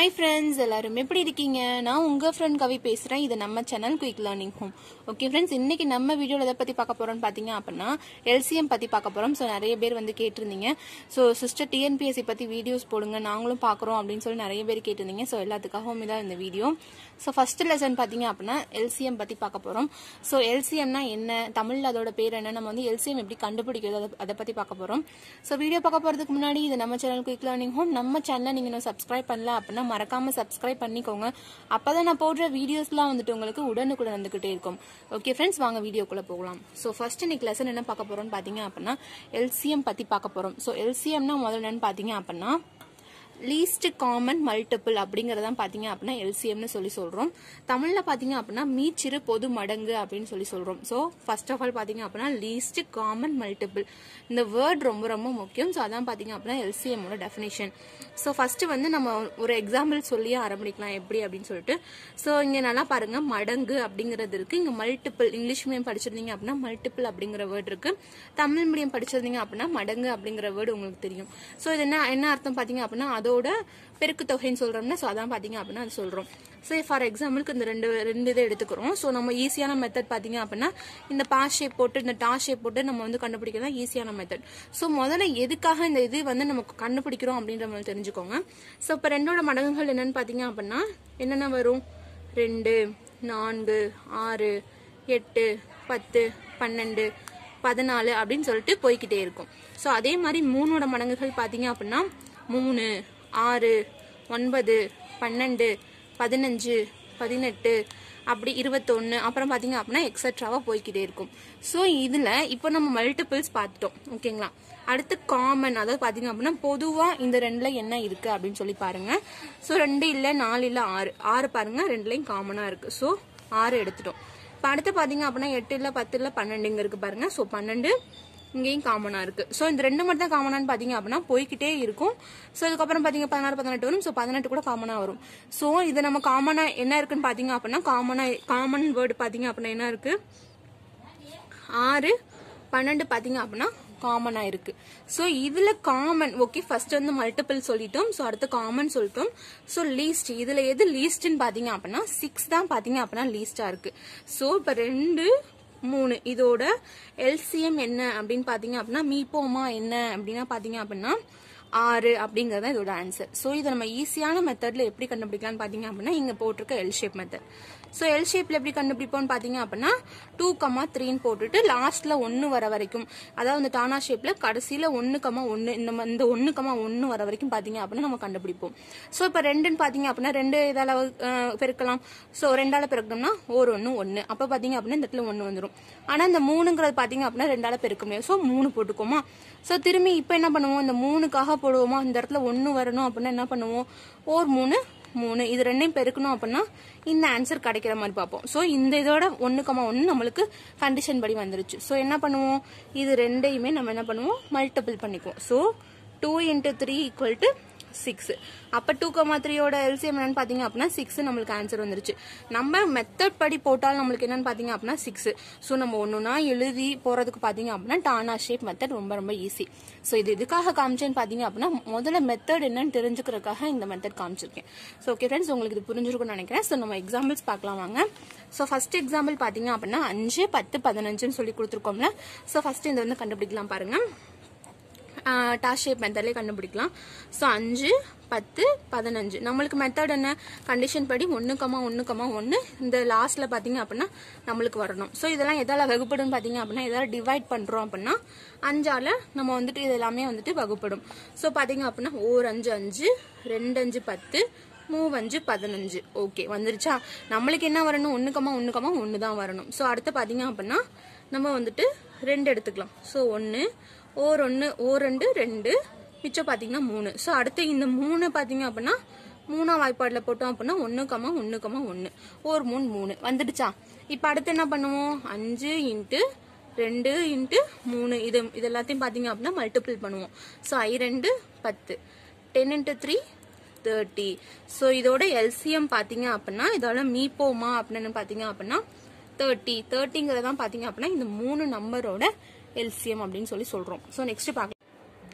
hi friends எல்லாரும் எப்படி இருக்கீங்க நான் உங்க ஃப்ரெண்ட் கவி பேசுறேன் இது நம்ம channel quick learning home okay friends இன்னைக்கு நம்ம வீடியோவில் எதை பத்தி பார்க்க போறோம்னு பாத்தீங்க அப்படின்னா எல்சிஎம் பத்தி பார்க்க போறோம் ஸோ நிறைய பேர் வந்து கேட்டிருந்தீங்க ஸோ சிஸ்டர் டிஎன்பிஎஸ்சி பத்தி வீடியோஸ் போடுங்க நாங்களும் பார்க்குறோம் அப்படின்னு சொல்லி நிறைய பேர் கேட்டிருந்தீங்க ஸோ எல்லாத்துக்காகவும் தான் இந்த வீடியோ ஸோ ஃபர்ஸ்ட் லெசன் பாத்தீங்க அப்படின்னா எல்சிஎம் பத்தி பார்க்க போறோம் ஸோ எல்சிஎம்னா என்ன தமிழ்ல அதோட பேர் என்ன நம்ம வந்து எல்சிஎம் எப்படி கண்டுபிடிக்கிறது அதை- அதை பத்தி பார்க்க போறோம் ஸோ வீடியோ பார்க்க போறதுக்கு முன்னாடி இது நம்ம சேனல் குயிக் லேர்னிங் ஹோம் நம்ம சேனலை நீங்க இன்னும் சப்ஸ்கிரைப் பண்ணல அப்படின்னா மறக்காம சப்ஸ்கிரைப் பண்ணிக்கோங்க அப்பதான் நான் போடுற வீடியோஸ்லாம் வந்துட்டு உங்களுக்கு உடனுக்குடன் வந்துகிட்டே இருக்கும் ஓகே ஃப்ரெண்ட்ஸ் வாங்க வீடியோக்குள்ள போகலாம் ஸோ ஃபர்ஸ்ட் இன்னைக்கு லெசன் என்ன பார்க்க போறோம்னு பாத்தீங்க அப்படின்னா எல்சிஎம் பத்தி பார்க்க போறோம் ஸோ எல்சிஎம்னா முதல்ல என்னன்னு பாத்தீங்க அப்படின்னா லீஸ்ட் காமன் மல்டிபிள் அப்படிங்கறதான் பாத்தீங்க அப்படின்னா எல்சிஎம்னு சொல்லி சொல்றோம் தமிழ்ல பாத்தீங்க அப்படின்னா மீச்சிறு பொது மடங்கு அப்படின்னு சொல்லி சொல்றோம் சோ ஃபர்ஸ்ட் ஆஃப் ஆல் பாத்தீங்க அப்படின்னா லீஸ்ட் காமன் மல்டிபிள் இந்த வேர்ட் ரொம்ப ரொம்ப முக்கியம் ஸோ அதான் பாத்தீங்க அப்படின்னா எல்சிஎம்மோட டெஃபினேஷன் ஸோ ஃபர்ஸ்ட் வந்து நம்ம ஒரு எக்ஸாம்பிள் சொல்லியே ஆரம்பிக்கலாம் எப்படி அப்படின்னு சொல்லிட்டு ஸோ இங்க நல்லா பாருங்க மடங்கு அப்படிங்கிறது இருக்கு இங்க மல்டிபிள் இங்கிலீஷ் மீடியம் படிச்சிருந்தீங்க அப்படின்னா மல்டிபிள் அப்படிங்கிற வேர்ட் இருக்கு தமிழ் மீடியம் படிச்சிருந்தீங்க அப்படின்னா மடங்கு அப்படிங்கிற வேர்டு உங்களுக்கு தெரியும் ஸோ இது என்ன என்ன அர்த்தம் பாத்தீங்க அப்படின்னா அதோட பெருக்கு தொகைன்னு சொல்றோம்னா ஸோ அதான் பாத்தீங்க அப்படின்னா அது சொல்றோம் ஸோ ஃபார் எக்ஸாம்பிளுக்கு இந்த ரெண்டு ரெண்டு இதை எடுத்துக்கிறோம் ஸோ நம்ம ஈஸியான மெத்தட் பாத்தீங்க அப்படின்னா இந்த பா ஷேப் போட்டு இந்த டா ஷேப் போட்டு நம்ம வந்து கண்டுபிடிக்கிறது தான் ஈஸியான மெத்தட் ஸோ முதல்ல எதுக்காக இந்த இது வந்து நமக்கு கண்டுபிடிக்கிறோம் அப்படின்ற மாதிரி தெரிஞ்சுக்கோங்க ஸோ இப்போ ரெண்டோட மடங்குகள் என்னன்னு பாத்தீங்க அப்படின்னா என்னென்ன வரும் ரெண்டு நான்கு ஆறு எட்டு பத்து பன்னெண்டு பதினாலு அப்படின்னு சொல்லிட்டு போய்க்கிட்டே இருக்கும் ஸோ அதே மாதிரி மூணோட மடங்குகள் பார்த்தீங்க அப்படின்னா மூணு ஆறு ஒன்பது பன்னெண்டு பதினஞ்சு பதினெட்டு அப்படி இருபத்தொன்னு அப்புறம் பார்த்தீங்க அப்படின்னா எக்ஸட்ராவா போய்க்கிட்டே இருக்கும் ஸோ இதில் இப்போ நம்ம மல்டிபிள்ஸ் பார்த்துட்டோம் ஓகேங்களா அடுத்து காமன் அதாவது பார்த்தீங்க அப்படின்னா பொதுவாக இந்த ரெண்டுல என்ன இருக்கு அப்படின்னு சொல்லி பாருங்க ஸோ ரெண்டு இல்லை நாலு இல்லை ஆறு ஆறு பாருங்க ரெண்டுலையும் காமனாக இருக்கு ஸோ ஆறு எடுத்துட்டோம் இப்போ அடுத்து பார்த்தீங்க அப்படின்னா எட்டு இல்லை பத்து இல்லை பன்னெண்டு இங்கே இருக்கு பாருங்க ஸோ பன்னெண்டு இங்கேயும் காமனா இருக்கு ஸோ இந்த ரெண்டு மட்டும் தான் காமனான்னு பாத்தீங்க அப்படின்னா போய்க்கிட்டே இருக்கும் ஸோ இதுக்கப்புறம் பாத்தீங்க பதினாறு பதினெட்டு வரும் ஸோ பதினெட்டு கூட காமனா வரும் ஸோ இது நம்ம காமனா என்ன இருக்குன்னு பாத்தீங்க அப்படின்னா காமனா காமன் வேர்டு பாத்தீங்க அப்படின்னா என்ன இருக்கு ஆறு பன்னெண்டு பாத்தீங்க அப்படின்னா காமனா இருக்கு ஸோ இதுல காமன் ஓகே ஃபர்ஸ்ட் வந்து மல்டிபிள் சொல்லிட்டோம் ஸோ அடுத்து காமன் சொல்லிட்டோம் ஸோ லீஸ்ட் இதுல எது லீஸ்ட்னு பாத்தீங்க அப்படின்னா சிக்ஸ் தான் பாத்தீங்க அப்படின்னா லீஸ்டா இருக்கு ஸோ இப்போ ரெண்டு மூணு இதோட எல்சிஎம் என்ன அப்படின்னு பாத்தீங்க அப்படின்னா மீப்போமா என்ன அப்படின்னா பாத்தீங்க அப்படின்னா ஆறு அப்படிங்கறது தான் இதோட ஆன்சர் ஸோ இதை நம்ம ஈஸியான மெத்தட்ல எப்படி கண்டுபிடிக்கலாம்னு பாத்தீங்க அப்படின்னா இங்க போட்டிருக்க L shape method so L ஷேப்ல எப்படி கண்டுபிடிப்போம்னு பாத்தீங்க அப்படின்னா டூ கமா த்ரீன்னு போட்டுட்டு லாஸ்ட்ல ஒன்னு வர வரைக்கும் அதாவது இந்த டானா ஷேப்ல கடைசியில ஒன்னு கமா ஒன்னு இந்த ம- இந்த ஒன்னு கமா ஒன்னு வர வரைக்கும் பாத்தீங்க அப்படின்னா நம்ம கண்டுபிடிப்போம் ஸோ இப்போ ரெண்டுன்னு பாத்தீங்க அப்படின்னா ரெண்டு இதால அஹ், பெருக்கலாம் ஸோ ரெண்டால பெருக்கணும்னா ஒரு ஒன்னு ஒன்னு அப்ப பாத்தீங்க அப்படின்னா இந்த இடத்துல ஒன்னு வந்துரும் ஆனா இந்த மூணுங்கிறது பாத்தீங்க அப்படின்னா ரெண்டால பெருக்க முடியாது ஸோ மூணு போட்டுக்கோமா ஸோ திரும்பி இப்போ என்ன பண்ணுவோம் இந்த மூணுக்காக போடுவோமா இந்த இடத்துல ஒன்னு வரணும் அப்படின்னா என்ன பண்ணுவோம் ஓர் மூணு மூணு இது ரெண்டையும் பெருக்கணும் அப்படின்னா இந்த ஆன்சர் கிடைக்கிற மாதிரி பார்ப்போம் ஸோ இந்த இதோட ஒன்று கமா ஒன்று நம்மளுக்கு கண்டிஷன் படி வந்துருச்சு ஸோ என்ன பண்ணுவோம் இது ரெண்டையுமே நம்ம என்ன பண்ணுவோம் மல்டிபிள் பண்ணிக்குவோம் so two into three equal to six அப்போ டூ கமா த்ரீயோட எல்சிஎம் என்னன்னு பார்த்தீங்க அப்படின்னா சிக்ஸ் நம்மளுக்கு ஆன்சர் வந்துருச்சு நம்ம மெத்தட் படி போட்டால் நம்மளுக்கு என்னன்னு பார்த்தீங்க அப்படின்னா சிக்ஸ் ஸோ நம்ம ஒன்றுனா எழுதி போகிறதுக்கு பார்த்தீங்க அப்படின்னா டானா ஷேப் மெத்தட் ரொம்ப ரொம்ப ஈஸி ஸோ இது எதுக்காக காமிச்சேன்னு பார்த்தீங்க அப்படின்னா முதல்ல மெத்தட் என்னன்னு தெரிஞ்சுக்கிறதுக்காக இந்த மெத்தட் காமிச்சிருக்கேன் ஸோ ஓகே ஃப்ரெண்ட்ஸ் உங்களுக்கு இது புரிஞ்சிருக்கும்னு நினைக்கிறேன் ஸோ நம்ம எக்ஸாம்பிள்ஸ் பார்க்கலாம் வாங்க ஸோ ஃபர்ஸ்ட் எக்ஸாம்பிள் பார்த்தீங்க அப்படின்னா அஞ்சு பத்து பதினஞ்சுன்னு சொல்லி கொடுத்துருக்கோம்ல ஸோ ஃபர்ஸ்ட் இந்த வந்து கண்டுபிடிக்கலாம் பாருங்க டாஸ் ஷேப் மெத்தட்லேயே கண்டுபிடிக்கலாம் ஸோ அஞ்சு பத்து பதினஞ்சு நம்மளுக்கு மெத்தட் என்ன கண்டிஷன் படி ஒன்று கமா ஒன்று கமா ஒன்று இந்த லாஸ்ட்ல பார்த்தீங்க அப்படின்னா நம்மளுக்கு வரணும் ஸோ இதெல்லாம் எதால வகுப்படும் பார்த்தீங்க அப்படின்னா எதாவது டிவைட் பண்ணுறோம் அப்படின்னா அஞ்சால நம்ம வந்துட்டு இது எல்லாமே வந்துட்டு வகுப்படும் ஸோ பார்த்தீங்க அப்படின்னா ஓர் அஞ்சு அஞ்சு ரெண்டு அஞ்சு பத்து மூவஞ்சு பதினஞ்சு ஓகே வந்துருச்சா நம்மளுக்கு என்ன வரணும் ஒன்று கமா ஒன்று கமா ஒன்று தான் வரணும் ஸோ அடுத்து பார்த்தீங்க அப்படின்னா நம்ம வந்துட்டு ரெண்டு எடுத்துக்கலாம் ஸோ ஒன்று ஓர் ஒன்று ஓ ரெண்டு ரெண்டு மிச்சம் பார்த்தீங்கன்னா மூணு ஸோ அடுத்து இந்த மூணு பார்த்தீங்க அப்படின்னா மூணாம் வாய்ப்பாடில் போட்டோம் அப்படின்னா ஒன்று கமா ஒன்று கமா ஒன்று ஒரு மூணு மூணு வந்துடுச்சா இப்போ அடுத்து என்ன பண்ணுவோம் அஞ்சு இன்ட்டு ரெண்டு இன்ட்டு மூணு இது இது எல்லாத்தையும் பார்த்தீங்க அப்படின்னா மல்டிபிள் பண்ணுவோம் ஸோ ஐ ரெண்டு பத்து ten into three thirty so இதோட எல்சிஎம் பார்த்தீங்க அப்படின்னா இதோட மீப்போமா அப்படின்னு பார்த்தீங்க அப்படின்னா தேர்ட்டி தேர்ட்டிங்கிறதான் பார்த்தீங்க அப்படின்னா இந்த மூணு நம்பரோட எல்சிஎம் அப்படின்னு சொல்லி சொல்றோம் ஸோ நெக்ஸ்ட் பார்க்கலாம்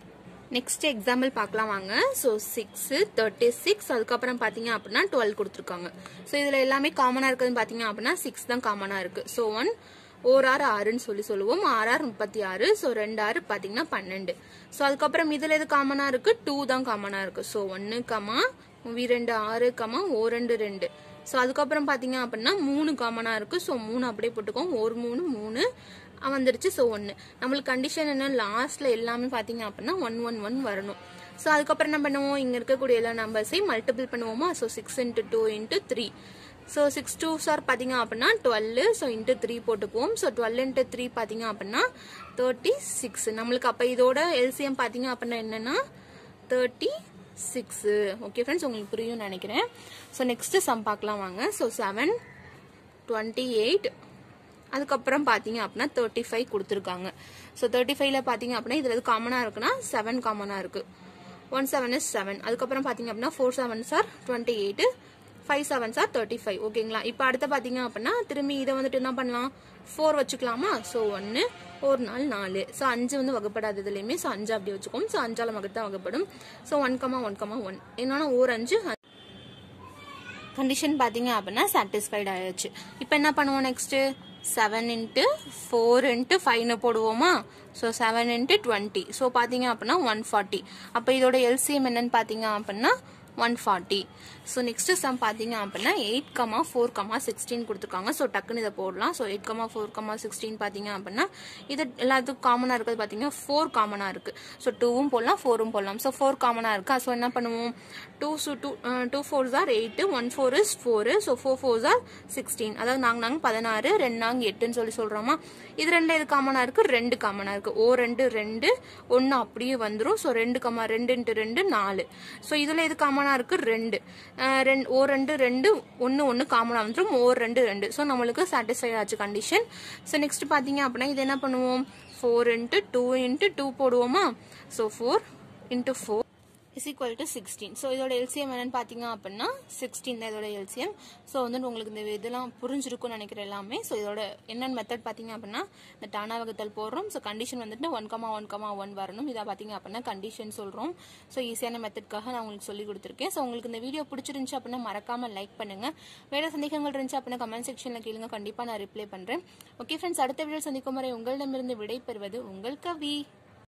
நெக்ஸ்ட் எக்ஸாம்பிள் பார்க்கலாம் வாங்க ஸோ சிக்ஸ் தேர்ட்டி சிக்ஸ் அதுக்கப்புறம் பார்த்தீங்க அப்படின்னா டுவெல் கொடுத்துருக்காங்க ஸோ இதில் எல்லாமே காமனாக இருக்குதுன்னு பார்த்தீங்க அப்படின்னா சிக்ஸ் தான் காமனாக இருக்கு ஸோ ஒன் ஓர் ஆறு ஆறுன்னு சொல்லி சொல்லுவோம் ஆறு ஆறு முப்பத்தி ஆறு ஸோ ரெண்டு ஆறு பார்த்தீங்கன்னா பன்னெண்டு ஸோ அதுக்கப்புறம் இதில் எது காமனாக இருக்கு டூ தான் காமனாக இருக்கு ஸோ ஒன்று கமா வி ரெண்டு ஆறு கமா ஓ ரெண்டு ரெண்டு ஸோ அதுக்கப்புறம் பார்த்தீங்க அப்படின்னா மூணு காமனாக இருக்கு ஸோ மூணு அப்படியே போட்டுக்கோம் ஒரு மூணு மூணு வந்துருச்சு ஸோ ஒன்று நம்மளுக்கு கண்டிஷன் என்ன லாஸ்ட்ல எல்லாமே பார்த்தீங்க அப்படின்னா ஒன் ஒன் ஒன் வரணும் ஸோ அதுக்கப்புறம் என்ன பண்ணுவோம் இங்கே இருக்கக்கூடிய எல்லா நம்பர்ஸையும் மல்டிபிள் பண்ணுவோமா so six into two into three so six two are பார்த்தீங்க அப்படின்னா டுவெல் ஸோ இன்ட்டு த்ரீ போட்டுக்குவோம் ஸோ டுவெல் இன்ட்டு த்ரீ பார்த்தீங்க அப்படின்னா தேர்ட்டி சிக்ஸ் நம்மளுக்கு அப்போ இதோட எல்சிஎம் பார்த்தீங்க அப்படின்னா என்னன்னா தேர்ட்டி சிக்ஸு ஓகே ஃப்ரெண்ட்ஸ் உங்களுக்கு புரியும் நினைக்கிறேன் ஸோ நெக்ஸ்ட்டு சம் பார்க்கலாம் வாங்க ஸோ செவன் டுவெண்ட்டி எயிட் அதுக்கப்புறம் பார்த்தீங்க அப்படின்னா தேர்ட்டி ஃபைவ் கொடுத்துருக்காங்க ஸோ தேர்ட்டி ஃபைவ்ல பார்த்தீங்க அப்படின்னா இதில் எது காமனாக இருக்குன்னா செவன் காமனாக இருக்கு ஒன் செவன் இஸ் செவன் அதுக்கப்புறம் பார்த்தீங்க அப்படின்னா four seven are twenty eight five seven are thirty five ஓகேங்களா இப்போ அடுத்து பார்த்தீங்க அப்படின்னா திரும்பி இதை வந்துட்டு என்ன பண்ணலாம் ஃபோர் வச்சுக்கலாமா ஸோ ஒன்று ஒரு நாள் நாலு ஸோ அஞ்சு வந்து வகுப்படாது இதுலையுமே ஸோ அஞ்சு அப்படி வச்சுக்கோம் ஸோ அஞ்சால மகத்து தான் வகுப்படும் so one comma one comma one என்னன்னா ஓர் அஞ்சு கண்டிஷன் பார்த்தீங்க அப்படின்னா சாட்டிஸ்ஃபைட் ஆயிடுச்சு இப்போ என்ன பண்ணுவோம் next seven into four into ஃபைவ்னு போடுவோமா so seven into twenty so பார்த்தீங்க அப்படின்னா ஒன் ஃபார்ட்டி அப்போ இதோட எல்சிஎம் என்னன்னு பார்த்தீங்க அப்படின்னா one forty so next sum பார்த்தீங்க அப்படின்னா eight comma four comma sixteen கொடுத்துருக்காங்க ஸோ டக்குன்னு இதை போடலாம் so eight comma four comma sixteen பார்த்தீங்க அப்படின்னா இது எல்லாத்துக்கும் காமனாக இருக்கிறது பார்த்தீங்கன்னா ஃபோர் காமனாக இருக்கு ஸோ டூவும் போடலாம் ஃபோரும் போடலாம் ஸோ ஃபோர் காமனாக இருக்கா ஸோ என்ன பண்ணுவோம் two so two two fours are eight one four is four so four fours are sixteen அதாவது நாங்கள் நாங்கள் பதினாறு ரெண்டு நாங்கள் எட்டுன்னு சொல்லி சொல்கிறோமா இது ரெண்டு இது காமனாக இருக்கு ரெண்டு காமனாக இருக்கு ஓ ரெண்டு ரெண்டு ஒன்று அப்படியே வந்துடும் ஸோ ரெண்டு கமா ரெண்டு இன்ட்டு ரெண்டு நாலு ஸோ இதில் இது காமனாக இருக்கு ரெண்டு ரெண்டு ஓ ரெண்டு ரெண்டு ஒன்று ஒன்று காமனாக வந்துடும் ஓ ரெண்டு ரெண்டு ஸோ நம்மளுக்கு சாட்டிஸ்ஃபை ஆச்சு கண்டிஷன் ஸோ நெக்ஸ்ட் பார்த்தீங்க அப்படின்னா இது என்ன பண்ணுவோம் four into two into two போடுவோமா so four into four is equal to sixteen so இதோட எல்சிஎம் என்னன்னு பார்த்தீங்க அப்படின்னா சிக்ஸ்டீன் தான் இதோட எல்சிஎம் ஸோ வந்து உங்களுக்கு இந்த இதெல்லாம் புரிஞ்சிருக்கும்னு நினைக்கிறேன் எல்லாமே ஸோ இதோட என்னென்ன மெத்தட் பார்த்தீங்க அப்படின்னா இந்த டானா வகுத்தல் போடுறோம் ஸோ கண்டிஷன் வந்துட்டு one comma one comma one வரணும் இதை பார்த்தீங்க அப்படின்னா கண்டிஷன் சொல்கிறோம் ஸோ ஈஸியான மெத்தட்காக நான் உங்களுக்கு சொல்லி கொடுத்துருக்கேன் ஸோ உங்களுக்கு இந்த வீடியோ பிடிச்சிருந்துச்சு அப்படின்னா மறக்காம லைக் பண்ணுங்க வேற சந்தேகங்கள் இருந்துச்சு அப்படின்னா கமெண்ட் செக்ஷனில் கேளுங்க கண்டிப்பாக நான் ரிப்ளை பண்ணுறேன் ஓகே ஃப்ரெண்ட்ஸ் அடுத்த வீடியோ சந்திக்கும் வரை உங்களிடமிருந்து விடை பெறுவது உங்கள் கவி